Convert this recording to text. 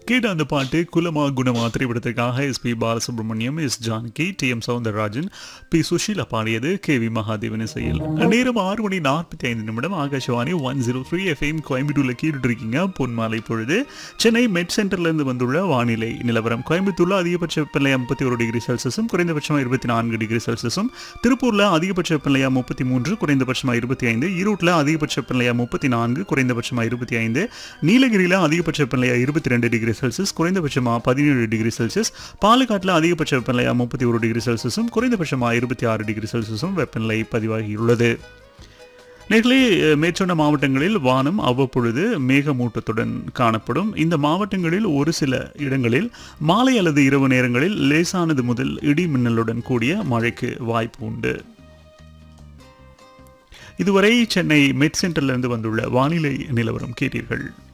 கேட்ட அந்த பாட்டு குலமா குணமா திரைப்படத்திற்காக S P Balasubrahmanyam S Janaki T M Soundararajan P Susheela பாடியது கே வி மகாதேவன் இசையில் நேரம் ஆறு மணி நாற்பத்தி ஐந்து நிமிடம் Akashvani one zero three FM கோயம்புத்தூர்ல கேட்டுட்டு இருக்கீங்க பொன்மாலை பொழுது சென்னை மெட் சென்டர்ல இருந்து வந்துள்ள வானிலை நிலவரம் கோயம்புத்தூர்ல அதிகபட்ச வெப்பநிலை முப்பத்தி ஒரு டிகிரி செல்சியஸும் குறைந்தபட்சமாக இருபத்தி நான்கு டிகிரி செல்சியஸும் திருப்பூர்ல அதிகபட்ச வெப்பநிலையா முப்பத்தி மூன்று குறைந்தபட்சமா இருபத்தி ஐந்து ஈரோட்டில் அதிகபட்ச வெப்பநிலையா முப்பத்தி நான்கு குறைந்தபட்சமா இருபத்தி ஐந்து நீலகிரியில் அதிகபட்ச வெப்பநிலையா இருபத்தி ரெண்டு டிகிரி செல்சியஸ் குறைந்தபட்சமா பதினேழு டிகிரி செல்சியஸ் பாலக்காட்டில் அதிகபட்ச வெப்பநிலையா முப்பத்தி ஒரு டிகிரி செல்சியஸும் குறைந்தபட்சமா இருபத்தி ஆறு டிகிரி செல்சியஸும் வெப்பநிலை பதிவாகியுள்ளது நேர்களே மேற்சொன்ன மாவட்டங்களில் வானம் அவ்வப்பொழுது மேகமூட்டத்துடன் காணப்படும் இந்த மாவட்டங்களில் ஒரு சில இடங்களில் மாலை அல்லது இரவு நேரங்களில் லேசானது முதல் இடி மின்னலுடன் கூடிய மழைக்கு வாய்ப்பு உண்டு இதுவரை சென்னை மெட் சென்டர்லேருந்து வந்துள்ள வானிலை நிலவரம் கேட்டீர்கள்